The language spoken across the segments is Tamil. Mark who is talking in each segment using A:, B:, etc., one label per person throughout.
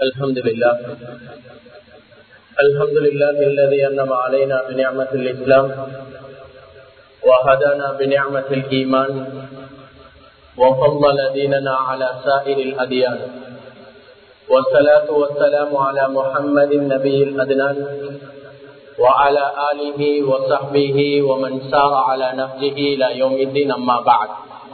A: الحمد لله الحمد لله الذي أنم علينا بنعمة الإسلام وهدانا بنعمة الإيمان وفضل ديننا على سائر الأديان والصلاة والسلام على محمد النبي الأدنان وعلى آله وصحبه ومن سار على نهجه إلى يوم الدين أما بعد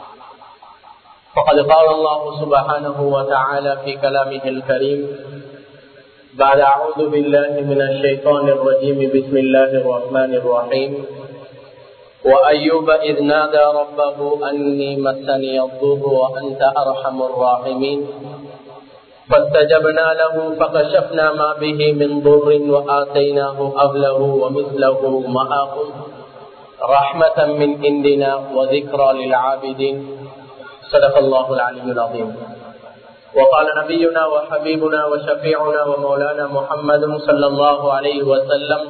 A: فقد قال الله سبحانه وتعالى في كلامه الكريم بعد أعوذ بالله من الشيطان الرجيم بسم الله الرحمن الرحيم وأيوب إذ نادى ربه أني مسني الضر وأنت أرحم الراحمين فاستجبنا له فكشفنا ما به من ضر وآتيناه أهله ومثله معهم رحمة من عندنا وذكرى للعابدين صدق الله العلي العظيم وقال نبينا وحبيبنا وشفيعنا ومولانا محمد صلى الله عليه وسلم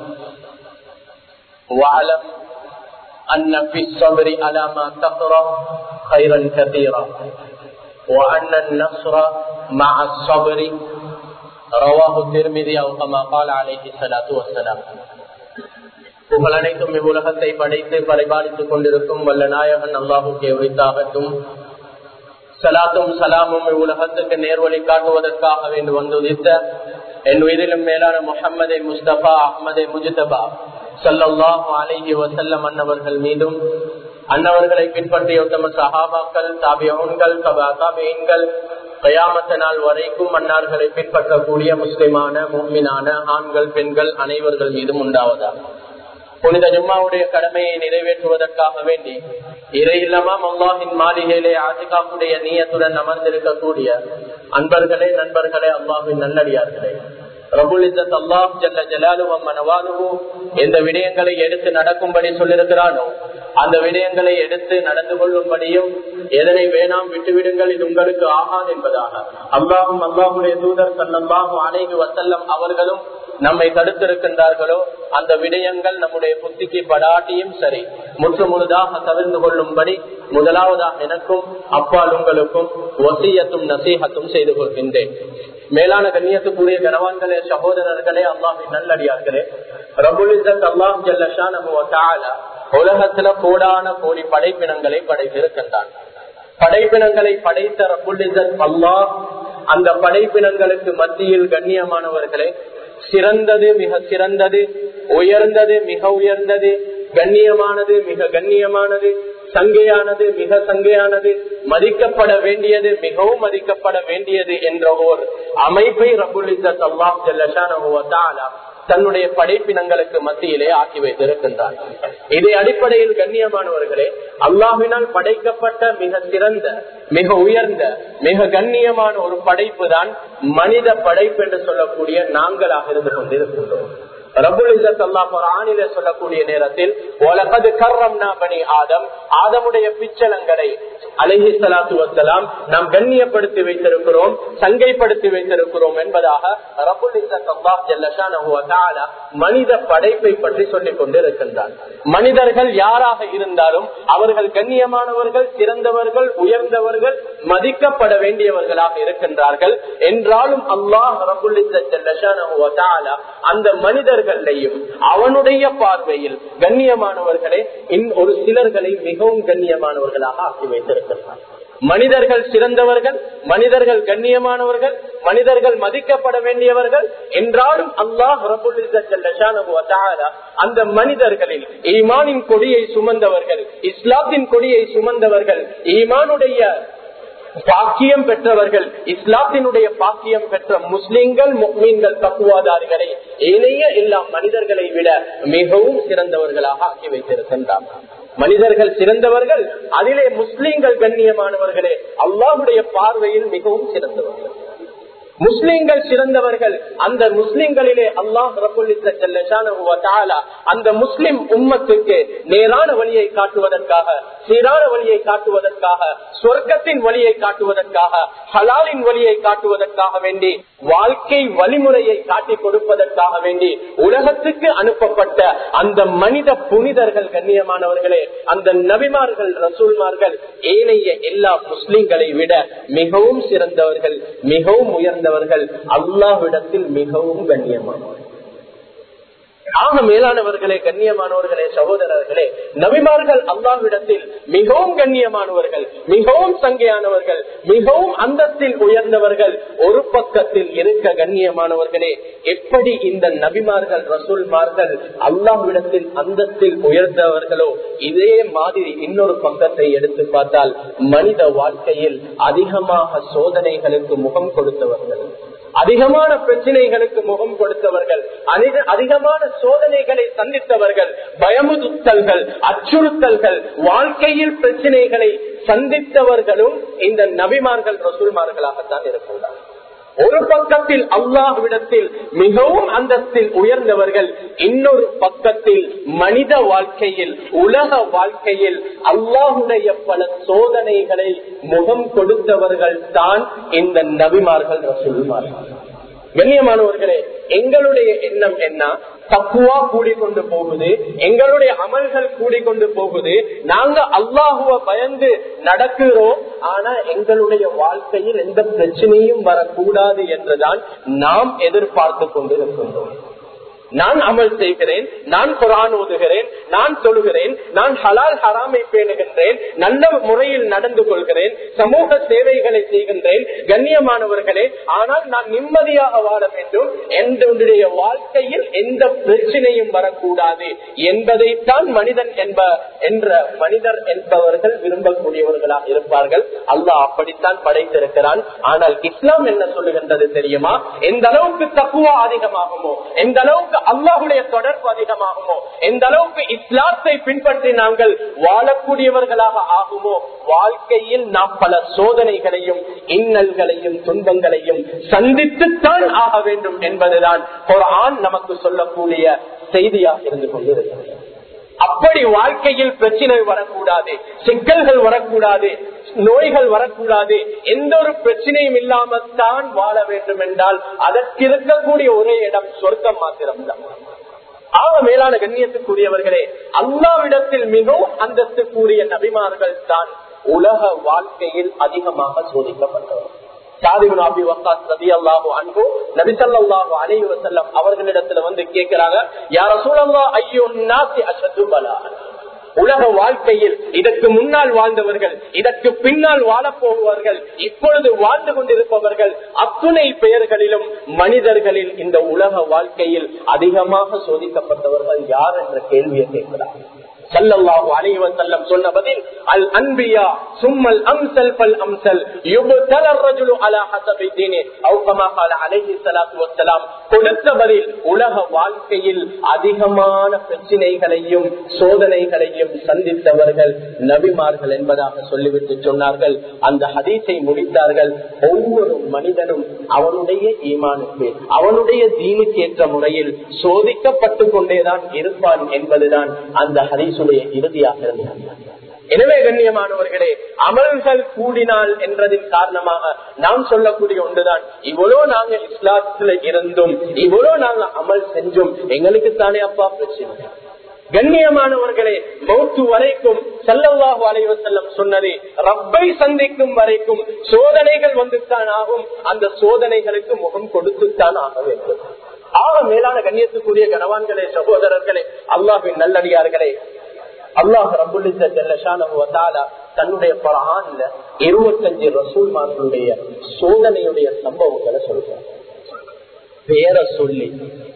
A: واعلم أن في الصبر على ما تقرأ خيرا كثيرا وأن النصر مع الصبر رواه الترمذي أو كما قال عليه الصلاة والسلام புகழ் அனைத்தும் இவ்வுலகத்தை படைத்து பரிபாலித்துக் கொண்டிருக்கும் வல்ல நாயகன் அல்லாஹுக்கே உரித்தாகட்டும் சலாத்தும் சலாமும் இவ்வுலகத்துக்கு நேர்வழி காட்டுவதற்காக வேண்டு வந்துதித்த என் உயிரிலும் மேலான முகமது முஸ்தபா அஹமது முஜிதபா சல்லாஹு அலிஹி வசல்லம் அன்னவர்கள் மீதும் அன்னவர்களை பின்பற்றிய உத்தம சஹாபாக்கள் தாபியன்கள் தாபியன்கள் கயாமத்த நாள் வரைக்கும் அன்னார்களை பின்பற்றக்கூடிய முஸ்லிமான மும்மினான ஆண்கள் பெண்கள் அனைவர்கள் மீதும் உண்டாவதா புனித ஜும்மாவுடைய கடமையை நிறைவேற்றுவதற்காக வேண்டி இறையில்லமாம் அல்லாஹின் மாளிகையிலே ஆசிகாப்புடைய நீயத்துடன் அமர்ந்திருக்கக்கூடிய அன்பர்களே நண்பர்களே அல்லாஹின் நல்லடியார்களே எந்த விடயங்களை எடுத்து நடக்கும்படி சொல்லிருக்கிறானோ அந்த விடயங்களை எடுத்து நடந்து கொள்ளும்படியும் எதனை வேணாம் விட்டுவிடுங்கள் இது உங்களுக்கு ஆகாது என்பதாக அல்லாஹும் அல்லாஹுடைய தூதர் சல்லாஹும் அனைகு வசல்லம் அவர்களும் நம்மை தடுத்திருக்கின்றார்களோ அந்த விடயங்கள் நம்முடைய புத்திக்கு படாட்டியும் சரி முற்று முழுதாக தவிர்ந்து கொள்ளும்படி முதலாவதாக எனக்கும் அப்பால் உங்களுக்கும் ஒசியத்தும் நசீகத்தும் செய்து கொள்கின்றேன் மேலான கண்ணியத்துக்குரிய கனவான்களே சகோதரர்களே அல்லாஹின் நல்லடியார்களே ரபுலிசத் அல்லாஹ் ஜல்லஷான உலகத்துல கோடான கோடி படைப்பினங்களை படைத்திருக்கின்றான் படைப்பினங்களை படைத்த ரபுலிசத் அல்லாஹ் அந்த படைப்பினங்களுக்கு மத்தியில் கண்ணியமானவர்களே சிறந்தது மிக சிறந்தது உயர்ந்தது மிக உயர்ந்தது கண்ணியமானது மிக கண்ணியமானது சங்கையானது மிக சங்கையானது மதிக்கப்பட வேண்டியது மிகவும் மதிக்கப்பட வேண்டியது என்ற ஓர் அமைப்பை ரபுலிசத் அல்லாஹ் ஜல்லஷான தன்னுடைய படைப்பினங்களுக்கு மத்தியிலே ஆக்கி வைத்திருக்கின்றார் இதை அடிப்படையில் கண்ணியமானவர்களே அல்லாஹினால் படைக்கப்பட்ட மிக சிறந்த மிக உயர்ந்த மிக கண்ணியமான ஒரு படைப்பு தான் மனித படைப்பு என்று சொல்லக்கூடிய நாங்களாக இருந்து கொண்டிருக்கின்றோம் சொல்லக்கூடிய நேரத்தில் ஆதம் ஆதமுடைய பிச்சலங்களை அலஹி சலாத்து வசலாம் நாம் கண்ணியப்படுத்தி வைத்திருக்கிறோம் சங்கைப்படுத்தி வைத்திருக்கிறோம் என்பதாக மனித படைப்பை பற்றி சொல்லிக் கொண்டிருக்கின்றார் மனிதர்கள் யாராக இருந்தாலும் அவர்கள் கண்ணியமானவர்கள் சிறந்தவர்கள் உயர்ந்தவர்கள் மதிக்கப்பட வேண்டியவர்களாக இருக்கின்றார்கள் என்றாலும் அல்லாஹ் ரபுல்லிச அந்த மனிதர்களையும் அவனுடைய பார்வையில் கண்ணியமானவர்களை ஒரு சிலர்களை மிகவும் கண்ணியமானவர்களாக ஆக்கி வைத்திருக்கிறார் மனிதர்கள் சிறந்தவர்கள் மனிதர்கள் கண்ணியமானவர்கள் மனிதர்கள் மதிக்கப்பட வேண்டியவர்கள் என்றாலும் அல்லாஹ் அந்த மனிதர்களில் ஈமானின் கொடியை சுமந்தவர்கள் இஸ்லாத்தின் கொடியை சுமந்தவர்கள் ஈமானுடைய பாக்கியம் பெற்றவர்கள் இஸ்லாத்தினுடைய பாக்கியம் பெற்ற முஸ்லிம்கள் முக்மீன்கள் தப்புவாதாரிகளை ஏனைய எல்லா மனிதர்களை விட மிகவும் சிறந்தவர்களாக ஆக்கி வைத்திருக்கின்றார் மனிதர்கள் சிறந்தவர்கள் அதிலே முஸ்லீம்கள் கண்ணியமானவர்களே அல்லாஹுடைய பார்வையில் மிகவும் சிறந்தவர்கள் முஸ்லிம்கள் சிறந்தவர்கள் அந்த முஸ்லிம்களிலே அல்லாஹ் அந்த முஸ்லிம் உம்மத்துக்கு நேரான வழியை காட்டுவதற்காக சீரான வழியை காட்டுவதற்காக சொர்க்கத்தின் வழியை காட்டுவதற்காக ஹலாலின் வழியை காட்டுவதற்காக வேண்டி வாழ்க்கை வழிமுறையை காட்டி கொடுப்பதற்காக வேண்டி உலகத்துக்கு அனுப்பப்பட்ட அந்த மனித புனிதர்கள் கண்ணியமானவர்களே அந்த நபிமார்கள் ரசூல்மார்கள் ஏனைய எல்லா முஸ்லிம்களை விட மிகவும் சிறந்தவர்கள் மிகவும் உயர்ந்த உயர்ந்தவர்கள் அல்லாஹ்விடத்தில் மிகவும் கண்ணியமானவர்கள் ஆக மேலானவர்களே கண்ணியமானவர்களே சகோதரர்களே நபிமார்கள் அல்லாவிடத்தில் மிகவும் கண்ணியமானவர்கள் மிகவும் சங்கையானவர்கள் மிகவும் அந்தத்தில் உயர்ந்தவர்கள் ஒரு பக்கத்தில் இருக்க கண்ணியமானவர்களே எப்படி இந்த நபிமார்கள் ரசூல்மார்கள் அல்லாஹ்விடத்தில் அந்தத்தில் உயர்ந்தவர்களோ இதே மாதிரி இன்னொரு பக்கத்தை எடுத்து பார்த்தால் மனித வாழ்க்கையில் அதிகமாக சோதனைகளுக்கு முகம் கொடுத்தவர்கள் அதிகமான பிரச்சனைகளுக்கு முகம் கொடுத்தவர்கள் அதிகமான சோதனைகளை சந்தித்தவர்கள் பயமுறுத்தல்கள் அச்சுறுத்தல்கள் வாழ்க்கையில் பிரச்சனைகளை சந்தித்தவர்களும் இந்த நபிமார்கள் ரசூல்மார்களாகத்தான் இருக்கிறார் ஒரு பக்கத்தில் அல்லாஹ்விடத்தில் மிகவும் அந்தத்தில் உயர்ந்தவர்கள் இன்னொரு பக்கத்தில் மனித வாழ்க்கையில் உலக வாழ்க்கையில் அல்லாஹுடைய பல சோதனைகளை முகம் கொடுத்தவர்கள் தான் இந்த நபிமார்கள் ரசூல்மார்கள் கண்ணியமானவர்களே எங்களுடைய எண்ணம் என்ன தக்குவா கூடிக்கொண்டு போகுது எங்களுடைய அமல்கள் கூடிக்கொண்டு போகுது நாங்க அல்லாஹுவ பயந்து நடக்கிறோம் ஆனா எங்களுடைய வாழ்க்கையில் எந்த பிரச்சனையும் வரக்கூடாது என்றுதான் நாம் எதிர்பார்த்து கொண்டிருக்கின்றோம் நான் அமல் செய்கிறேன் நான் குரான் ஓதுகிறேன் நான் தொழுகிறேன் நான் ஹலால் ஹராமை பேணுகின்றேன் நல்ல முறையில் நடந்து கொள்கிறேன் சமூக சேவைகளை செய்கின்றேன் கண்ணியமானவர்களே ஆனால் நான் நிம்மதியாக வாழ வேண்டும் என்னுடைய வாழ்க்கையில் எந்த பிரச்சனையும் வரக்கூடாது என்பதைத்தான் மனிதன் என்ப என்ற மனிதர் என்பவர்கள் விரும்பக்கூடியவர்களாக இருப்பார்கள் அல்லாஹ் அப்படித்தான் படைத்திருக்கிறான் ஆனால் இஸ்லாம் என்ன சொல்லுகின்றது தெரியுமா எந்த அளவுக்கு தக்குவா அதிகமாகுமோ எந்த அளவுக்கு அல்லாஹுடைய தொடர்பு அதிகமாகுமோ எந்த அளவுக்கு இஸ்லாத்தை பின்பற்றி நாங்கள் வாழக்கூடியவர்களாக ஆகுமோ வாழ்க்கையில் நாம் பல சோதனைகளையும் இன்னல்களையும் துன்பங்களையும் சந்தித்துத்தான் ஆக வேண்டும் என்பதுதான் ஒரு ஆண் நமக்கு சொல்லக்கூடிய செய்தியாக இருந்து கொண்டிருக்கிறது அப்படி வாழ்க்கையில் பிரச்சனை வரக்கூடாது சிக்கல்கள் வரக்கூடாது நோய்கள் வரக்கூடாது எந்த ஒரு பிரச்சனையும் இல்லாமத்தான் வாழ வேண்டும் என்றால் அதற்கு இருக்கக்கூடிய ஒரே இடம் சொர்க்கம் மாத்திரம்தான் ஆக மேலான கண்ணியத்துக்குரியவர்களே அல்லாவிடத்தில் மிகவும் அந்தஸ்துக்குரிய நபிமார்கள் தான் உலக வாழ்க்கையில் அதிகமாக சோதிக்கப்பட்டவர் அவர்களிடத்துல வந்து கேட்கிறாங்க யார சூழல்லா ஐயோ நாசி அசத்து பலா உலக வாழ்க்கையில் இதற்கு முன்னால் வாழ்ந்தவர்கள் இதற்கு பின்னால் வாழப்போவர்கள் இப்பொழுது வாழ்ந்து கொண்டிருப்பவர்கள் அத்துணை பெயர்களிலும் மனிதர்களில் இந்த உலக வாழ்க்கையில் அதிகமாக சோதிக்கப்பட்டவர்கள் யார் என்ற கேள்வியை கேட்கிறார் சல்லல்லாஹு அலைஹி வஸல்லம் சொன்ன பதில் அல் அன்பியா சும்மல் அம்சல் ஃபல் அம்சல் யுப்தல الرجل على حسب دينه او كما قال عليه الصلاه والسلام கொடுத்த பதில் உலக வாழ்க்கையில் அதிகமான பிரச்சனைகளையும் சோதனைகளையும் சந்தித்தவர்கள் நபிமார்கள் என்பதாக சொல்லிவிட்டு சொன்னார்கள் அந்த ஹதீஸை முடித்தார்கள் ஒவ்வொரு மனிதனும் அவனுடைய ஈமானுக்கு அவனுடைய தீனுக்கு ஏற்ற முறையில் சோதிக்கப்பட்டு கொண்டேதான் இருப்பான் என்பதுதான் அந்த ஹதீசுடைய இறுதியாக இருந்தது எனவே கண்ணியமானவர்களே அமல்கள் கூடினால் என்றதின் காரணமாக நாம் சொல்லக்கூடிய ஒன்றுதான் இவ்வளவு நாங்க இஸ்லாத்துல இருந்தும் இவ்வளவு நாங்க அமல் செஞ்சோம் எங்களுக்கு தானே அப்பா பிரச்சனை கண்ணியமானவர்களே மௌத்து வரைக்கும் செல்லவாக அலைவ செல்லம் சொன்னது ரப்பை சந்திக்கும் வரைக்கும் சோதனைகள் வந்துத்தான் ஆகும் அந்த சோதனைகளுக்கு முகம் கொடுத்துத்தான் ஆக வேண்டும் ஆக மேலான கண்ணியத்துக்குரிய கனவான்களே சகோதரர்களே அல்லாஹின் நல்லடியார்களே அல்லாஹ் ரபுல்ல தன்னுடைய பரான்ல இருபத்தஞ்சு ரசூல்மார்களுடைய சோதனையுடைய சம்பவங்களை சொல்றார் பேர சொல்லி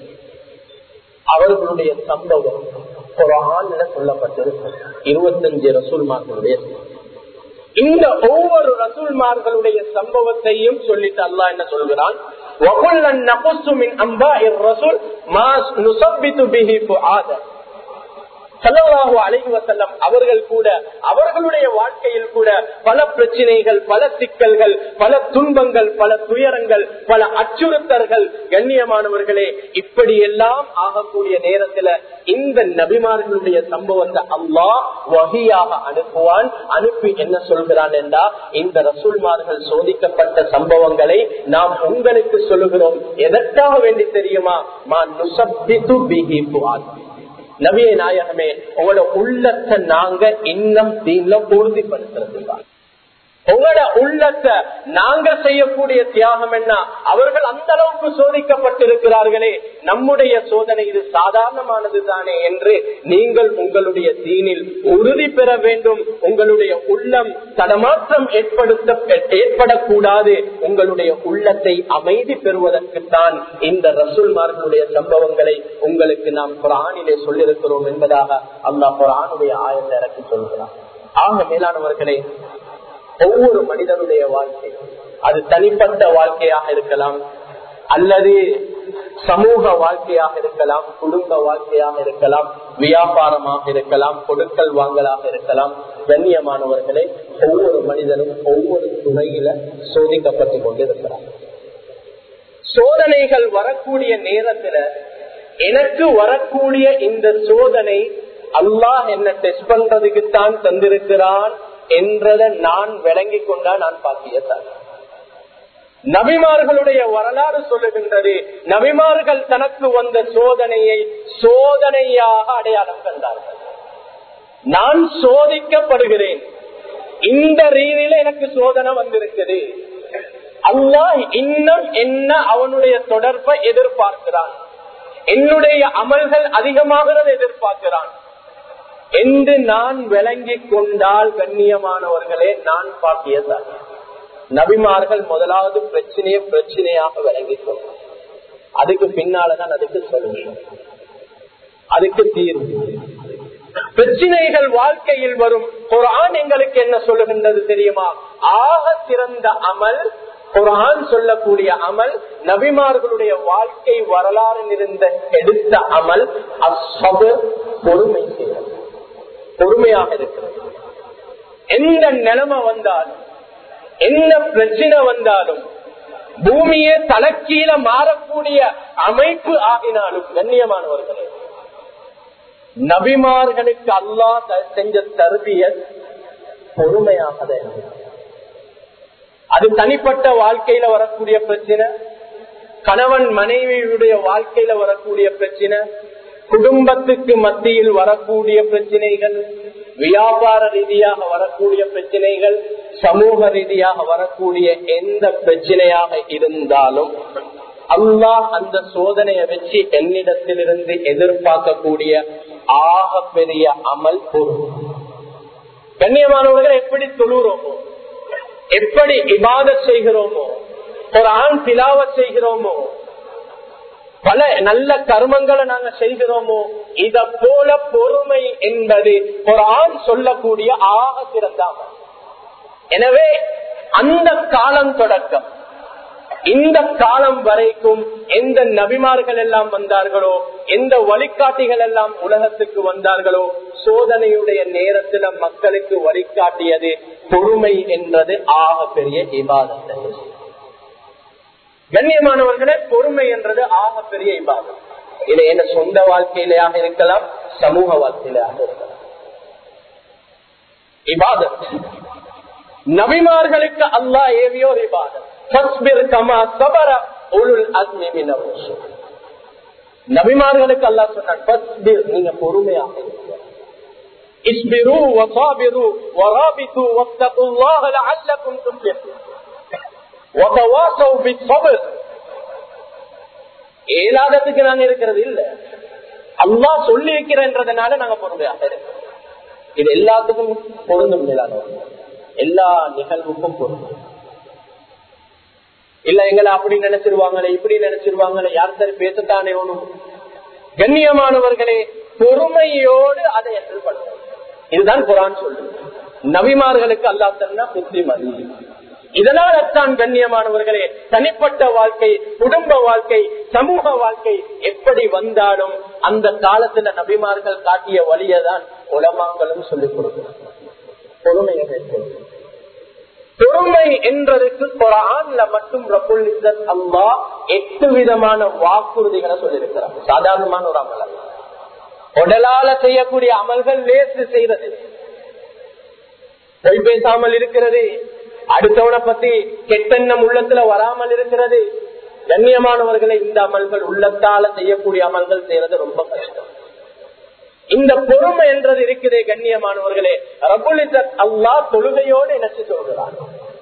A: அவர்களுடைய சம்பவம் குரான்ல சொல்லப்பட்டிருக்கு இருபத்தஞ்சு ரசூல்மார்களுடைய இந்த ஒவ்வொரு ரசூல்மார்களுடைய சம்பவத்தையும் சொல்லிட்டு அல்லா என்ன சொல்கிறான் وَكُلًّا نَقُصُّ مِنْ أَنْبَاءِ الرَّسُولِ مَا نُثَبِّتُ بِهِ فُؤَادَكَ சல்லாஹூ அலைஹி வசல்லம் அவர்கள் கூட அவர்களுடைய வாழ்க்கையில் கூட பல பிரச்சனைகள் பல சிக்கல்கள் பல துன்பங்கள் பல துயரங்கள் பல அச்சுறுத்தல்கள் கண்ணியமானவர்களே இப்படி எல்லாம் ஆகக்கூடிய நேரத்துல இந்த நபிமார்களுடைய சம்பவத்தை அல்லாஹ் வகையாக அனுப்புவான் அனுப்பி என்ன சொல்கிறான் என்றா இந்த ரசூல்மார்கள் சோதிக்கப்பட்ட சம்பவங்களை நாம் உங்களுக்கு சொல்லுகிறோம் எதற்காக வேண்டி தெரியுமா மா நுசப்பித்து பிஹி புவாத் நவிய நாயகமே உங்களோட உள்ளத்தை நாங்க இன்னும் தீன்ல உறுதிப்படுத்துறதுதான் உங்களோட உள்ளத்தை நாங்க செய்யக்கூடிய தியாகம் என்ன அவர்கள் அந்த அளவுக்கு சோதிக்கப்பட்டிருக்கிறார்களே நம்முடைய சோதனை இது சாதாரணமானது தானே என்று நீங்கள் உங்களுடைய தீனில் உறுதி பெற வேண்டும் உங்களுடைய உள்ளம் தடமாற்றம் ஏற்படுத்த ஏற்படக்கூடாது உங்களுடைய உள்ளத்தை அமைதி பெறுவதற்குத்தான் இந்த ரசூல்மார்களுடைய சம்பவங்களை உங்களுக்கு நாம் குரானிலே சொல்லியிருக்கிறோம் என்பதாக அல்லாஹ் குரானுடைய ஆயத்தை இறக்கி சொல்கிறார் ஆக மேலானவர்களே ஒவ்வொரு மனிதனுடைய வாழ்க்கை அது தனிப்பட்ட வாழ்க்கையாக இருக்கலாம் அல்லது சமூக வாழ்க்கையாக இருக்கலாம் குடும்ப வாழ்க்கையாக இருக்கலாம் வியாபாரமாக இருக்கலாம் கொடுக்கல் வாங்கலாக இருக்கலாம் கண்ணியமானவர்களை ஒவ்வொரு மனிதனும் ஒவ்வொரு துறையில சோதிக்கப்பட்டு கொண்டிருக்கிறார் சோதனைகள் வரக்கூடிய நேரத்துல எனக்கு வரக்கூடிய இந்த சோதனை அல்லாஹ் என்ன டெஸ்ட் பண்றதுக்குத்தான் தந்திருக்கிறான் என்றதை நான் விளங்கி கொண்டா நான் பாக்கியத்தான் நபிமார்களுடைய வரலாறு சொல்லுகின்றது நபிமார்கள் தனக்கு வந்த சோதனையை சோதனையாக அடையாளம் கண்டார்கள் நான் சோதிக்கப்படுகிறேன் இந்த ரீதியில எனக்கு சோதனை வந்திருக்குது அல்லாஹ் இன்னும் என்ன அவனுடைய தொடர்பை எதிர்பார்க்கிறான் என்னுடைய அமல்கள் அதிகமாகிறது எதிர்பார்க்கிறான் என்று நான் விளங்கி கொண்டால் கண்ணியமானவர்களே நான் பாக்கியதான் நபிமார்கள் முதலாவது பிரச்சனையை பிரச்சனையாக விளங்கி கொண்டார் அதுக்கு பின்னாலதான் அதுக்கு சொல்லுங்க அதுக்கு தீர்வு பிரச்சனைகள் வாழ்க்கையில் வரும் குரான் எங்களுக்கு என்ன சொல்லுகின்றது தெரியுமா ஆக சிறந்த அமல் குரான் சொல்லக்கூடிய அமல் நபிமார்களுடைய வாழ்க்கை வரலாறு இருந்த எடுத்த அமல் அசபு பொறுமை செய்வது பொறுமையாக இருக்கிறது எந்த நிலைமை வந்தாலும் என்ன பிரச்சனை வந்தாலும் பூமியே தலக்கீழ மாறக்கூடிய அமைப்பு ஆகினாலும் கண்ணியமானவர்களே நபிமார்களுக்கு அல்லா செஞ்ச தருவிய பொறுமையாக அது தனிப்பட்ட வாழ்க்கையில வரக்கூடிய பிரச்சனை கணவன் மனைவியுடைய வாழ்க்கையில வரக்கூடிய பிரச்சனை குடும்பத்துக்கு மத்தியில் வரக்கூடிய பிரச்சனைகள் வியாபார ரீதியாக வரக்கூடிய பிரச்சனைகள் சமூக ரீதியாக வரக்கூடிய எந்த பிரச்சனையாக இருந்தாலும் அல்லாஹ் அந்த சோதனையை வச்சு என்னிடத்திலிருந்து எதிர்பார்க்கக்கூடிய ஆக பெரிய அமல் பொருள் கண்ணியமானவர்கள் எப்படி தொழுகிறோமோ எப்படி இபாத செய்கிறோமோ ஒரு ஆண் பிலாவ செய்கிறோமோ பல நல்ல கர்மங்களை நாங்க செய்கிறோமோ இத போல பொறுமை என்பது ஒரு ஆண் சொல்லக்கூடிய ஆக சிறந்தாம எனவே அந்த காலம் தொடக்கம் இந்த காலம் வரைக்கும் எந்த நபிமார்கள் எல்லாம் வந்தார்களோ எந்த வழிகாட்டிகள் எல்லாம் உலகத்துக்கு வந்தார்களோ சோதனையுடைய நேரத்துல மக்களுக்கு வழிகாட்டியது பொறுமை என்றது ஆக பெரிய இபாதத்தை கண்ணியமானவர்களே பொறுமை என்றது ஆக பெரிய இபாதம் இது என்ன சொந்த வாழ்க்கையிலேயாக இருக்கலாம் சமூக வாழ்க்கையிலேயாக இருக்கலாம் இபாதத் நபிமார்களுக்கு அல்லாஹ் ஏவியோ ஒரு இபாதத் நபிமார்களுக்கு அல்லா சொன்னான் நீங்க பொறுமையாக اصبروا وصابروا ورابطوا واتقوا الله لعلكم تفلحون وتواصوا بالصبر ஏலாதத்துக்கு நாங்க இருக்கிறது இல்ல அல்லா சொல்லி இருக்கிறன்றதுனால நாங்க பொறுமையாக இருக்கோம் இது எல்லாத்துக்கும் பொருந்தும் எல்லா நிகழ்வுக்கும் பொருந்தும் இல்ல எங்களை அப்படி நினைச்சிருவாங்களே இப்படி நினைச்சிருவாங்களே யார் சரி பேசத்தானே ஒண்ணும் கண்ணியமானவர்களே பொறுமையோடு அதை எதிர்படுத்த இதுதான் குரான் சொல்லு நபிமார்களுக்கு அல்லா தன்னா புத்திமதி இதனால் தான் கண்ணியமானவர்களே தனிப்பட்ட வாழ்க்கை குடும்ப வாழ்க்கை சமூக வாழ்க்கை எப்படி வந்தாலும் அந்த காலத்துல நபிமார்கள் காட்டிய வழியதான் உலமாங்களும் சொல்லிக் கொடுக்கிறார் பொறுமையை மேற்கொள்ளும் பொறுமை என்றதுக்கு குரான்ல மட்டும் ரபுல் இஸ்ஸத் அல்லாஹ் எட்டு விதமான வாக்குறுதிகளை சொல்லியிருக்கிறார் சாதாரணமான ஒரு அமல் அல்ல உடலால செய்யக்கூடிய அமல்கள் லேசு செய்யறது பொய் பேசாமல் இருக்கிறது அடுத்தவனை பத்தி கெட்டெண்ணம் உள்ளத்துல வராமல் இருக்கிறது கண்ணியமானவர்களை இந்த அமல்கள் உள்ளத்தால செய்யக்கூடிய அமல்கள் செய்யறது ரொம்ப கஷ்டம் இந்த பொறுமை என்றது இருக்குதே கண்ணியமானவர்களே ரபுலிசத் அல்லா தொழுகையோடு நினைச்சு சொல்கிறான்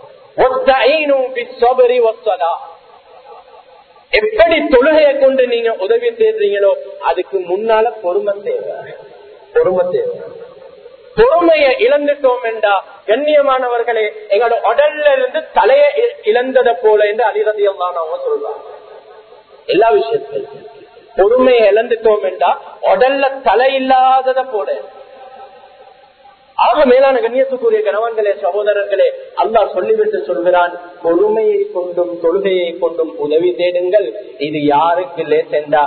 A: எப்படி தொழுகையை கொண்டு நீங்க உதவி தேடுறீங்களோ அதுக்கு முன்னால பொறுமை தேவை பொறுமை தேவை பொறுமையை இழந்துட்டோம் என்றா கண்ணியமானவர்களே எங்களோட உடல்ல இருந்து தலையை இழந்ததை போல என்று அலிரதியம் தான் அவங்க சொல்றாங்க எல்லா விஷயத்திலும் பொறுமையை இழந்துட்டோம் என்றா உடல்ல தலை இல்லாதத போல ஆக மேலான கண்ணியத்துக்குரிய கணவன்களே சகோதரர்களே அல்லா சொல்லிவிட்டு சொல்கிறான் பொறுமையை கொண்டும் தொழுகையை கொண்டும் உதவி தேடுங்கள் இது யாருக்கு லேசென்றா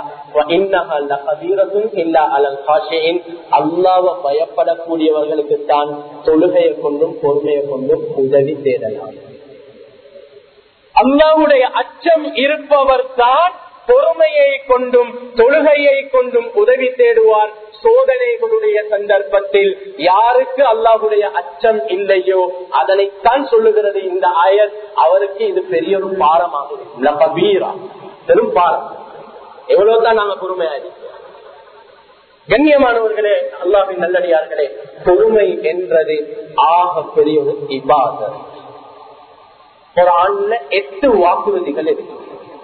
A: அல்லாவ பயப்படக்கூடியவர்களுக்கு தான் தொழுகையை கொண்டும் பொறுமையை கொண்டும் உதவி தேடலாம் அல்லாவுடைய அச்சம் இருப்பவர் தான் பொறுமையை கொண்டும் தொழுகையை கொண்டும் உதவி தேடுவார் சோதனைகளுடைய சந்தர்ப்பத்தில் யாருக்கு அல்லாஹுடைய அச்சம் இல்லையோ அதனைத்தான் சொல்லுகிறது இந்த ஆயர் அவருக்கு இது பெரிய ஒரு பாரமாகும் பெரும் பாரம் எவ்வளவுதான் நாங்க பொறுமையா கண்ணியமானவர்களே அல்லாஹின் நல்லடியார்களே பொறுமை என்றது ஆக பெரிய ஒரு இபாதர் ஒரு ஆண்ல எட்டு வாக்குறுதிகள் இருக்கு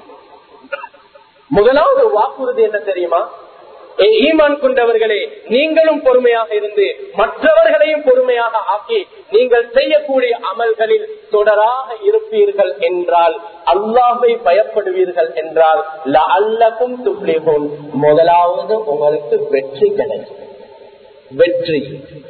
A: முதலாவது வாக்குறுதி என்ன தெரியுமா ஈமான் கொண்டவர்களே நீங்களும் பொறுமையாக இருந்து மற்றவர்களையும் பொறுமையாக ஆக்கி நீங்கள் செய்யக்கூடிய அமல்களில் தொடராக இருப்பீர்கள் என்றால் அல்லாஹை பயப்படுவீர்கள் என்றால் அல்லக்கும் துப்ளிகும் முதலாவது உங்களுக்கு வெற்றி கிடைக்கும் வெற்றி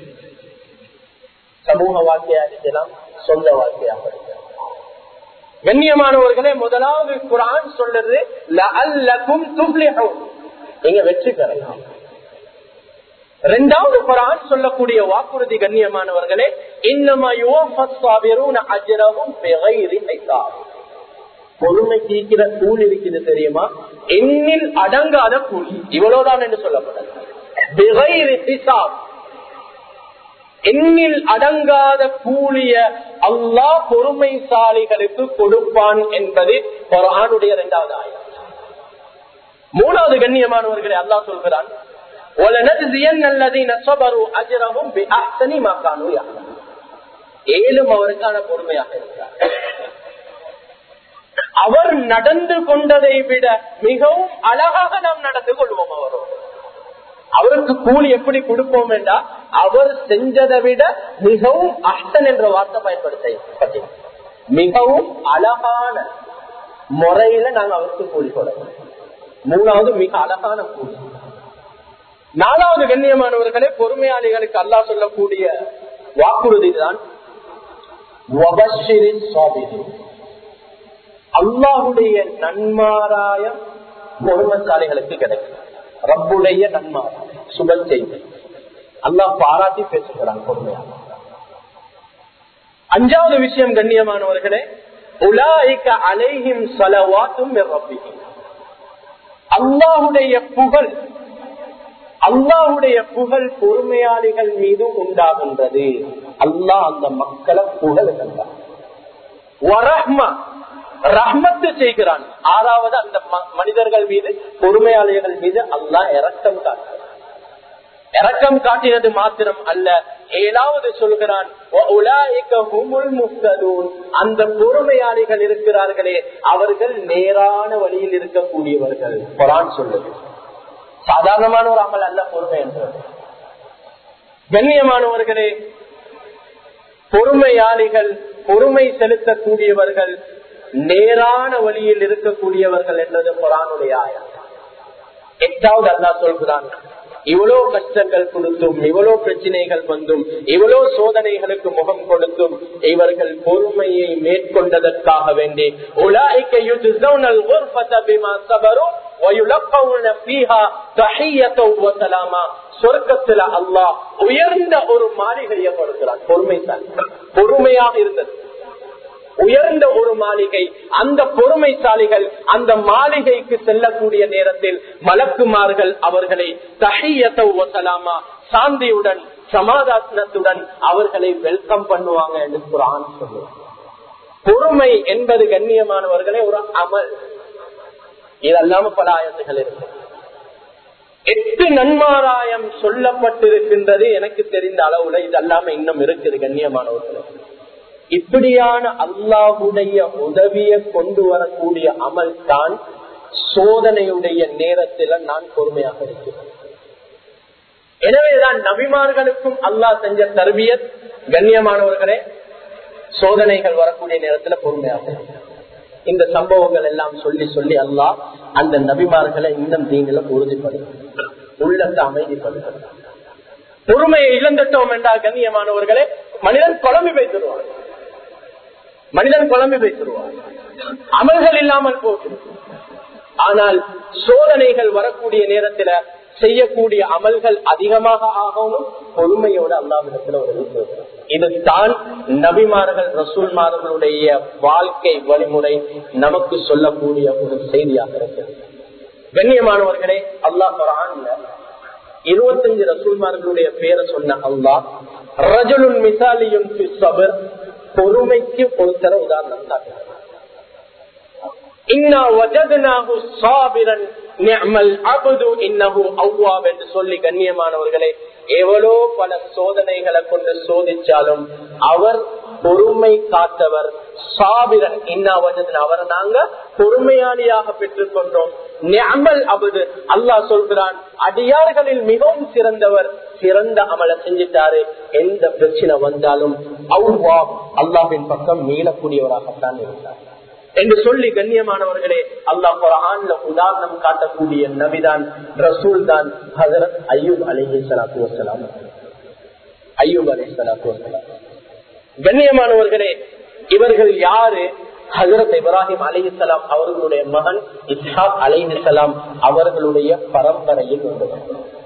A: சமூக வாழ்க்கையாக இருக்கலாம் சொந்த வாழ்க்கையாக இருக்கலாம் கண்ணியமானவர்களே முதலாவது குரான் சொல்றது லஅல்லக்கும் துப்ளிஹூன் நீங்க வெற்றி பெறலாம் இரண்டாவது குரான் சொல்லக்கூடிய வாக்குறுதி கண்ணியமானவர்களே இன்னமா யுவஃபஸ்ஸாபிரூன அஜ்ரஹும் பிகைரி ஹிசாப் பொறுமை தீக்கிற கூலி இருக்குது தெரியுமா எண்ணில் அடங்காத கூலி இவ்வளவுதான் என்று சொல்லப்பட்டது எண்ணில் அடங்காத கூலிய அல்லா பொறுமைசாலிகளுக்கு கொடுப்பான் என்பது ஒரு ஆணுடைய இரண்டாவது ஆயம் மூணாவது கண்ணியமானவர்களை அல்லா சொல்கிறான் ஏழும் அவருக்கான பொறுமையாக இருக்கிறார் அவர் நடந்து கொண்டதை விட மிகவும் அழகாக நாம் நடந்து கொள்வோம் அவரோடு அவருக்கு கூலி எப்படி கொடுப்போம் என்றா அவர் செஞ்சதை விட மிகவும் அஷ்டன் என்ற வார்த்தை பயன்படுத்த மிகவும் அழகான முறையில நாங்க அவருக்கு கூலி கொடுக்கணும் மூணாவது மிக அழகான கூலி நாலாவது கண்ணியமானவர்களே பொறுமையாளிகளுக்கு அல்லா சொல்லக்கூடிய வாக்குறுதி தான் அல்லாஹுடைய நன்மாராயம் பொறுமசாலிகளுக்கு கிடைக்கும் ரப்புடைய நன்மாராயம் சுப செய்தி அல்லாஹ் பாராட்டி பேசுகிறான் பொறுமையாக அஞ்சாவது விஷயம் கண்ணியமானவர்களே உலாய்க்க அலைஹிம் சலவாத்தும் அல்லாஹுடைய புகழ் அல்லாஹுடைய புகழ் பொறுமையாளிகள் மீது உண்டாகின்றது அல்லாஹ் அந்த மக்களை புகழுகின்றான் ரஹ்மத்து செய்கிறான் ஆறாவது அந்த மனிதர்கள் மீது பொறுமையாளிகள் மீது அல்லாஹ் இறக்கம் காட்டுகிறான் இறக்கம் காட்டினது மாத்திரம் அல்ல ஏழாவது சொல்கிறான் அந்த பொறுமையாளிகள் இருக்கிறார்களே அவர்கள் நேரான வழியில் இருக்கக்கூடியவர்கள் குரான் சொல்லுது சாதாரணமான ஒரு அமல் அல்ல பொறுமை என்றது கண்ணியமானவர்களே பொறுமையாளிகள் பொறுமை செலுத்தக்கூடியவர்கள் நேரான வழியில் இருக்கக்கூடியவர்கள் என்றது குரானுடைய ஆயம் எட்டாவது அல்லா சொல்கிறான் இவ்வளவு கஷ்டங்கள் கொடுத்தும் இவ்வளவு பிரச்சனைகள் வந்தும் இவ்வளவு சோதனைகளுக்கு முகம் கொடுத்தும் இவர்கள் பொறுமையை மேற்கொண்டதற்காக வேண்டி சொர்க்கத்துல அல்லாஹ் உயர்ந்த ஒரு மாளிகையை கொடுக்கிறான் பொறுமைதான் பொறுமையாக இருந்தது உயர்ந்த ஒரு மாளிகை அந்த பொறுமைசாலிகள் அந்த மாளிகைக்கு செல்லக்கூடிய நேரத்தில் மலக்குமார்கள் அவர்களை தகையத்தலாமா சாந்தியுடன் சமாதானத்துடன் அவர்களை வெல்கம் பண்ணுவாங்க என்று குரான் சொல்லுவாங்க பொறுமை என்பது கண்ணியமானவர்களே ஒரு அமல் இதல்லாம பல ஆயத்துகள் இருக்கு எட்டு நன்மாராயம் சொல்லப்பட்டிருக்கின்றது எனக்கு தெரிந்த அளவுல இது அல்லாம இன்னும் இருக்குது கண்ணியமானவர்கள் இப்படியான அல்லாஹுடைய உதவியை கொண்டு வரக்கூடிய அமல் தான் சோதனையுடைய நேரத்தில் நான் பொறுமையாக இருக்கிறேன் எனவேதான் நபிமார்களுக்கும் அல்லாஹ் செஞ்ச தர்பியத் கண்ணியமானவர்களே சோதனைகள் வரக்கூடிய நேரத்தில் பொறுமையாக இருக்கிறேன் இந்த சம்பவங்கள் எல்லாம் சொல்லி சொல்லி அல்லாஹ் அந்த நபிமார்களை இன்னும் தீங்கில உறுதிப்படுத்தும் உள்ளத்தை அமைதிப்படுத்தும் பொறுமையை இழந்துட்டோம் என்றால் கண்ணியமானவர்களே மனிதன் குழம்பி வைத்துருவான் மனிதன் குழம்பி வைத்துருவான் அமல்கள் இல்லாமல் போகும் ஆனால் சோதனைகள் வரக்கூடிய நேரத்துல செய்யக்கூடிய அமல்கள் அதிகமாக ஆகணும் பொறுமையோடு அல்லாவிடத்துல ஒரு இதுதான் நபிமார்கள் ரசூல்மார்களுடைய வாழ்க்கை வழிமுறை நமக்கு சொல்லக்கூடிய ஒரு செய்தியாக இருக்கிறது கண்ணியமானவர்களே அல்லாஹ் குரான்ல இருபத்தஞ்சு ரசூல்மார்களுடைய பேரை சொன்ன அல்லாஹ் ரஜலுன் மிசாலியும் சபர் பொறுமைக்கு பொறுத்தர உதாரணம் காட்டுகிறார் இன்னா வஜதனாகு சாபிரன் நிஅமல் அபது இன்னஹு அவ்வாப் என்று சொல்லி கண்ணியமானவர்களே எவ்வளோ பல சோதனைகளை கொண்டு சோதிச்சாலும் அவர் பொறுமை காத்தவர் சாபிரன் இன்னாவதன் அவரை நாங்க பொறுமையாளியாக பெற்றுக் கொண்டோம் நிஅமல் அபது அல்லாஹ் சொல்கிறான் அடியார்களில் மிகவும் சிறந்தவர் சிறந்த அமலை செஞ்சிட்டாரு எந்த பிரச்சனை வந்தாலும் அவ்வா அல்லாவின் பக்கம் மீளக்கூடியவராகத்தான் இருந்தார் என்று சொல்லி கண்ணியமானவர்களே அல்லாஹ் குரான்ல உதாரணம் காட்டக்கூடிய நபிதான் ரசூல் தான் ஹசரத் ஐயூப் அலிஹி சலாத்து வசலாம் ஐயூப் அலி சலாத்து வசலாம் கண்ணியமானவர்களே இவர்கள் யாரு ஹசரத் இப்ராஹிம் அலிஹலாம் அவர்களுடைய மகன் இஸ்ஹாக் அலிஹலாம் அவர்களுடைய பரம்பரையில் வந்தவர்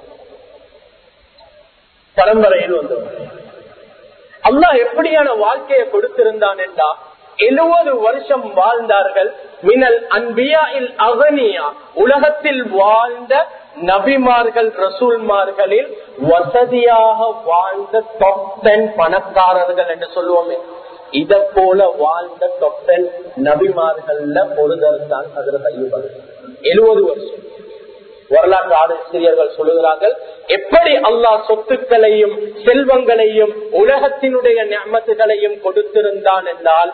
A: பரம்பரையில் வந்தவர் அல்லாஹ் எப்படியான வாழ்க்கையை கொடுத்திருந்தான் என்றா எழுபது வருஷம் வாழ்ந்தார்கள் மினல் அன்பியா இல் அகனியா உலகத்தில் வாழ்ந்த நபிமார்கள் ரசூல்மார்களில் வசதியாக வாழ்ந்த டாப் டென் பணக்காரர்கள் என்று சொல்லுவோமே இத போல வாழ்ந்த டாப் டென் நபிமார்கள்ல ஒருதர் தான் அதில் ஐயுபார் எழுபது வருஷம் வரலாற்று ஆசிரியர்கள் சொல்லுகிறார்கள் எப்படி அல்லாஹ் சொத்துக்களையும் செல்வங்களையும் உலகத்தினுடைய ஞாபகங்களையும் கொடுத்திருந்தான் என்றால்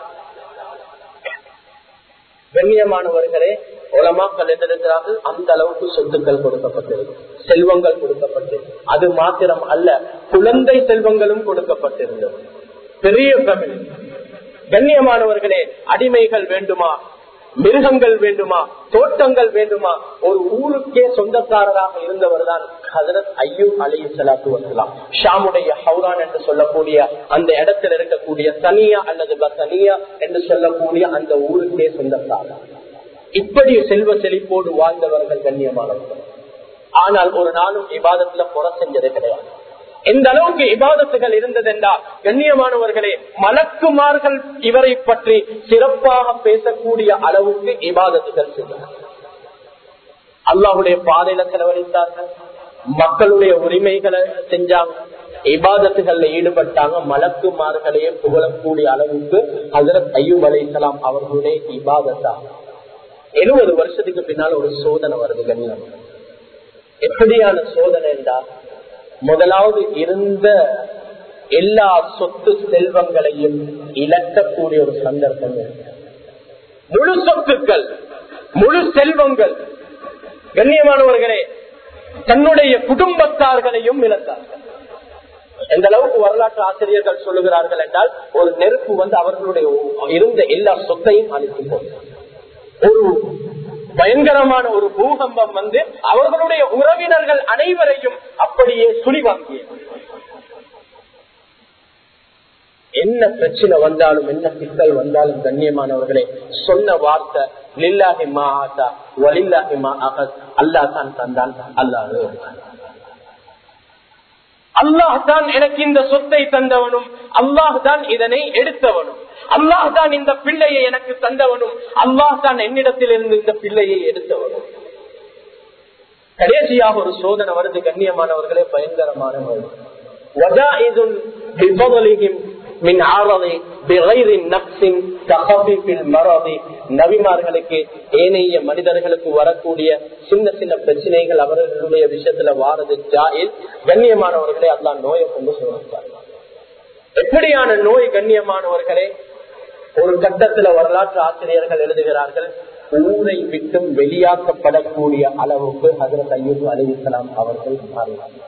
A: கண்ணியமானவர்களே உலமாக்கள் எழுதிருக்கிறார்கள் அந்த அளவுக்கு சொத்துக்கள் கொடுக்கப்பட்டிருக்கு செல்வங்கள் கொடுக்கப்பட்டிருக்கு அது மாத்திரம் அல்ல குழந்தை செல்வங்களும் கொடுக்கப்பட்டிருந்தது பெரிய ஃபேமிலி கண்ணியமானவர்களே அடிமைகள் வேண்டுமா மிருகங்கள் வேண்டுமா தோட்டங்கள் வேண்டுமா ஒரு ஊருக்கே சொந்தக்காரராக இருந்தவர் தான் ஹசரத் ஐயூப் அலி சலாத்து வசலாம் ஷாமுடைய ஹவுரான் என்று சொல்லக்கூடிய அந்த இடத்துல இருக்கக்கூடிய சனியா அல்லது பசனியா என்று சொல்லக்கூடிய அந்த ஊருக்கே சொந்தக்காரர் இப்படி செல்வ செழிப்போடு வாழ்ந்தவர்கள் கண்ணியமானவர்கள் ஆனால் ஒரு நாளும் விவாதத்துல புற செஞ்சது கிடையாது எந்த அளவுக்கு இபாதத்துகள் இருந்ததென்றா கண்ணியமானவர்களே மலக்குமார்கள் இவரை பற்றி சிறப்பாக பேசக்கூடிய அளவுக்கு இபாதத்துகள் செய்தனர் அல்லாஹுடைய பாதையில செலவழித்தார்கள் மக்களுடைய உரிமைகளை செஞ்சாங்க இபாதத்துகள்ல ஈடுபட்டாங்க மலக்குமார்களையே புகழக்கூடிய அளவுக்கு ஹசரத் ஐயூப் அலி இஸ்லாம் அவர்களுடைய இபாதத்தா எழுபது வருஷத்துக்கு பின்னால் ஒரு சோதனை வருது கண்ணியம் எப்படியான சோதனை என்றால் முதலாவது இருந்த எல்லா சொத்து செல்வங்களையும் இழக்கக்கூடிய ஒரு சந்தர்ப்பம் முழு சொத்துக்கள் முழு செல்வங்கள் கண்ணியமானவர்களே தன்னுடைய குடும்பத்தார்களையும் இழந்தார்கள் எந்த அளவுக்கு வரலாற்று ஆசிரியர்கள் சொல்லுகிறார்கள் என்றால் ஒரு நெருப்பு வந்து அவர்களுடைய இருந்த எல்லா சொத்தையும் அழித்து போட்டார் ஒரு பயங்கரமான ஒரு பூகம்பம் வந்து அவர்களுடைய உறவினர்கள் அனைவரையும் அப்படியே சுழி வாங்கியது என்ன பிரச்சனை வந்தாலும் என்ன சிக்கல் வந்தாலும் கண்ணியமானவர்களே சொன்ன வார்த்தை லில்லாஹி மா ஆசா வலில்லாஹி மா அகத் அல்லா தான் தந்தான் அல்லாஹ் அல்லாஹ் தான் எனக்கு இந்த சொத்தை தந்தவனும் அல்லாஹ் தான் இதனை எடுத்தவனும் அல்லாஹ் தான் இந்த பிள்ளையை எனக்கு தந்தவனும் அல்லாஹ் தான் என்னிடத்தில் இருந்து இந்த பிள்ளையை எடுத்தவனும் கடைசியாக ஒரு சோதனை வருது கண்ணியமானவர்களே பயங்கரமான மின் ஆரதை நபிமார்களுக்கு ஏனைய மனிதர்களுக்கு வரக்கூடிய சின்ன சின்ன பிரச்சனைகள் அவர்களுடைய விஷயத்துல வாரது ஜாயில் கண்ணியமானவர்களே அல்லா நோயை கொண்டு சொல்லுவார் எப்படியான நோய் கண்ணியமானவர்களே ஒரு கட்டத்துல வரலாற்று ஆசிரியர்கள் எழுதுகிறார்கள் ஊரை விட்டும் வெளியாக்கப்படக்கூடிய அளவுக்கு ஹசரத் ஐயூப் அலிசலாம் அவர்கள் மாறினார்கள்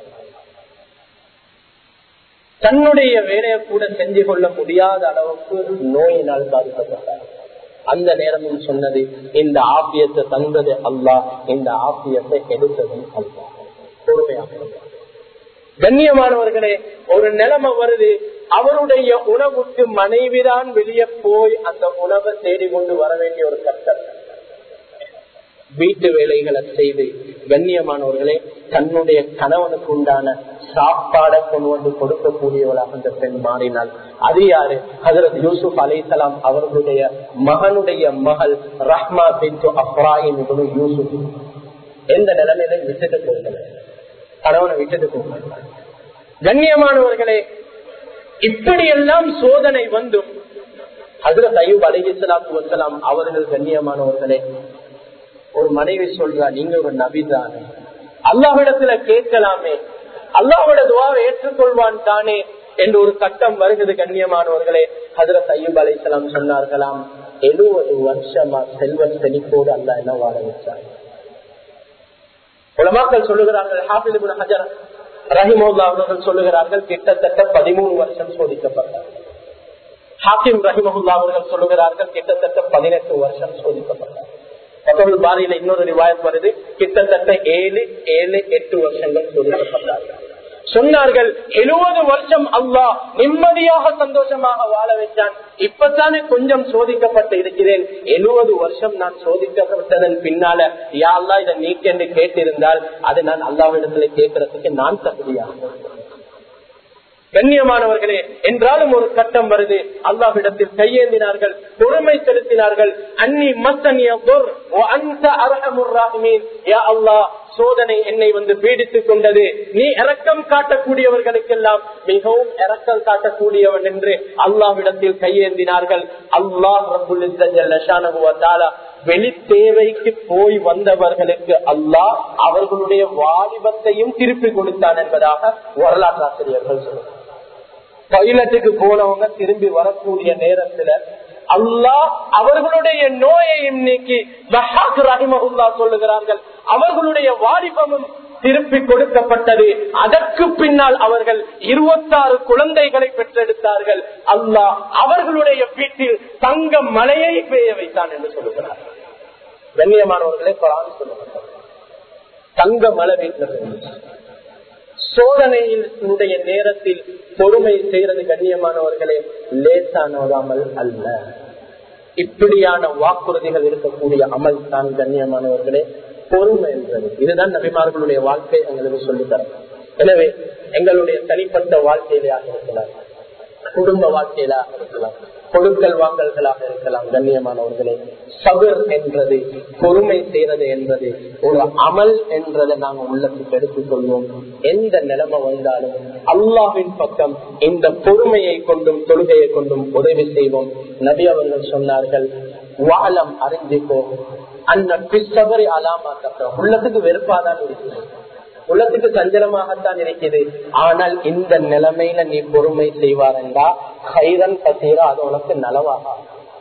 A: தன்னுடைய வேலையை கூட செஞ்சு கொள்ள முடியாத அளவுக்கு நோயினால் பாதிக்கப்பட்டார் அந்த நேரமும் சொன்னது இந்த ஆபியத்தை தந்தது அல்லா இந்த ஆபியத்தை எடுத்ததும் அல்லா பொறுமையாக கண்ணியமானவர்களே ஒரு நிலைமை வருது அவருடைய உணவுக்கு மனைவிதான் வெளியே போய் அந்த உணவை தேடி கொண்டு வர வேண்டிய ஒரு கட்டம் வீட்டு வேலைகளை செய்து கண்ணியமானவர்களே தன்னுடைய கணவனுக்கு உண்டான சாப்பாடை கொண்டு வந்து கொடுக்கக்கூடியவளாக அந்த பெண் மாறினாள் அது யாரு ஹசரத் யூசுப் அலிசலாம் அவர்களுடைய மகனுடைய மகள் ரஹ்மா பிந்து அப்ராஹிம் யூசுப் எந்த நிலைமையில விட்டுட்டு போகல கணவனை விட்டுட்டு போகல கண்ணியமானவர்களே இப்படியெல்லாம் சோதனை வந்தும் ஹசரத் ஐயூப் அலிசலாத்து வசலாம் அவர்கள் கண்ணியமானவர்களே ஒரு மனைவி சொல்றா நீங்க ஒரு நபிதானே அல்லாவிடத்துல கேட்கலாமே அல்லாவோட துவாவை ஏற்றுக்கொள்வான் தானே என்று ஒரு கட்டம் வருகிறது கண்ணியமானவர்களே ஹசரத் ஐயூப் அலிசலாம் சொன்னார்களாம் எழுபது வருஷமா செல்வ செழிப்போடு அல்ல என்ன வாழ வச்சாங்க உலமாக்கள் சொல்லுகிறார்கள் ஹாபில் ஹஜர் ரஹிமோல்லா அவர்கள் சொல்லுகிறார்கள் கிட்டத்தட்ட பதிமூணு வருஷம் சோதிக்கப்பட்டார் ஹாக்கிம் ரஹிமஹுல்லா அவர்கள் சொல்லுகிறார்கள் கிட்டத்தட்ட பதினெட்டு வருஷம் சோதிக்கப்பட்டார் பத்தொன்பது பாரியில இன்னொரு ரிவாயத் வருது கிட்டத்தட்ட ஏழு ஏழு எட்டு வருஷங்கள் சோதிக்கப்பட்டார்கள் சொன்னார்கள் எழுபது வருஷம் அல்லா நிம்மதியாக சந்தோஷமாக வாழ வச்சான் இப்பதானே கொஞ்சம் சோதிக்கப்பட்டு இருக்கிறேன் எழுபது வருஷம் நான் சோதிக்கப்பட்டதன் பின்னால யாழ்லா இதை நீக்கென்று கேட்டிருந்தால் அது நான் அல்லாவிடத்துல கேட்கறதுக்கு நான் தகுதியாக கண்ணியமானவர்களே என்றாலும் ஒரு கட்டம் வருது அல்லாவிடத்தில் கையேந்தினார்கள் பொறுமை செலுத்தினார்கள் அன்னி மத்தனிய சோதனை என்னை வந்து பீடித்துக் கொண்டது நீ இரக்கம் காட்டக்கூடியவர்களுக்கெல்லாம் மிகவும் இரக்கம் காட்டக்கூடியவன் என்று அல்லாவிடத்தில் கையேந்தினார்கள் அல்லாஹ் வெளி தேவைக்கு போய் வந்தவர்களுக்கு அல்லாஹ் அவர்களுடைய வாலிபத்தையும் திருப்பி கொடுத்தான் என்பதாக வரலாற்று ஆசிரியர்கள் சொல்லுவார் டாய்லெட்டுக்கு போனவங்க திரும்பி வரக்கூடிய நேரத்துல அல்லாஹ் அவர்களுடைய நோயையும் நீக்கி ரஹிமகுல்லா சொல்லுகிறார்கள் அவர்களுடைய வாலிபமும் திருப்பி கொடுக்கப்பட்டது அதற்கு பின்னால் அவர்கள் இருபத்தாறு குழந்தைகளை பெற்றெடுத்தார்கள் அல்லாஹ் அவர்களுடைய வீட்டில் தங்க மலையை பெய்ய வைத்தான் என்று சொல்லுகிறார் கண்ணியமானவர்களே சொல்லுகிறார் தங்க மலை வீட்டில் சோதனையினுடைய நேரத்தில் பொறுமை செய்யறது கண்ணியமானவர்களே லேசானோதாமல் அல்ல இப்படியான வாக்குறுதிகள் இருக்கக்கூடிய அமல் தான் கண்ணியமானவர்களே பொறுமை என்பது இதுதான் நபிமார்களுடைய வாழ்க்கை எங்களுக்கு சொல்லித்தரும் எனவே எங்களுடைய தனிப்பட்ட வாழ்க்கையிலாக இருக்கலாம் குடும்ப வாழ்க்கையிலாக இருக்கலாம் கொடுக்கல் வாங்கல்களாக இருக்கலாம் கண்ணியமானவர்களே சபர் என்றது பொறுமை செய்யறது என்பது ஒரு அமல் என்றதை நாங்கள் உள்ளத்துக்கு எடுத்துக் கொள்வோம் எந்த நிலைமை வந்தாலும் அல்லாவின் பக்கம் இந்த பொறுமையை கொண்டும் தொழுகையை கொண்டும் உதவி செய்வோம் நபி அவர்கள் சொன்னார்கள் வாழம் அறிஞ்சிக்கோ அந்த பிசபரி அலாமா உள்ளத்துக்கு வெறுப்பாதான் இருக்கிறது உள்ளத்துக்கு சஞ்சலமாகத்தான் இருக்குது ஆனால் இந்த நிலைமையில நீ பொறுமை செய்வாரண்டா கைரன் பசீரா அது உனக்கு நலவாக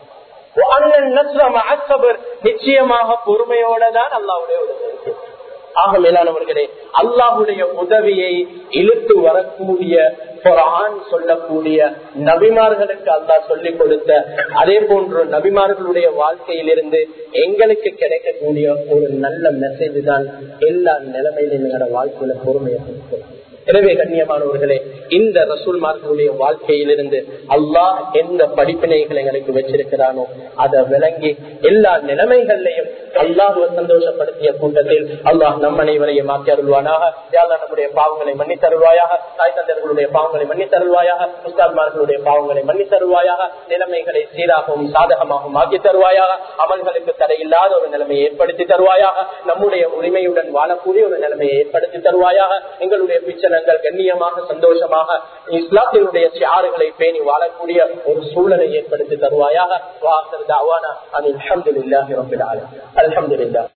A: நிச்சயமாக பொறுமையோட தான் அல்லாவுடைய உதவி ஆக மேலானவர்களே அல்லாஹுடைய உதவியை இழுத்து வரக்கூடிய குரான் சொல்லக்கூடிய நபிமார்களுக்கு அல்லாஹ் சொல்லிக் கொடுத்த அதே போன்று நபிமார்களுடைய வாழ்க்கையிலிருந்து எங்களுக்கு கிடைக்கக்கூடிய ஒரு நல்ல மெசேஜ் தான் எல்லா நிலைமையிலும் எங்களோட வாழ்க்கையில பொறுமையை எனவே கண்ணியமானவர்களே இந்த ரசூல்மார்களுடைய வாழ்க்கையிலிருந்து அல்லாஹ் எந்த படிப்பினைகள் எங்களுக்கு வச்சிருக்கிறானோ அதை விளங்கி எல்லா நிலைமைகள்லையும் அல்லாஹ் சந்தோஷப்படுத்திய கூட்டத்தில் அல்லாஹ் நம் அனைவரையும் மாற்றி அருள்வானாக யாரா நம்முடைய பாவங்களை மன்னி தருவாயாக தாய் தந்தர்களுடைய பாவங்களை மன்னி தருவாயாக உஸ்தாத்மார்களுடைய பாவங்களை மன்னி தருவாயாக நிலைமைகளை சீராகவும் சாதகமாகவும் ஆக்கி தருவாயாக அமல்களுக்கு தடையில்லாத ஒரு நிலைமையை ஏற்படுத்தி தருவாயாக நம்முடைய உரிமையுடன் வாழக்கூடிய ஒரு நிலைமையை ஏற்படுத்தி தருவாயாக எங்களுடைய பிச்சனங்கள் கண்ணியமாக சந்தோஷமாக இஸ்லாத்தினுடைய சியாறுகளை பேணி வாழக்கூடிய ஒரு சூழலை ஏற்படுத்தி தருவாயாக வாசல் தாவானா அனில் அல்ஹம்துலில்லாஹி ரப்பில் ஆலமீன் அல்ஹம்துலில்லாஹ்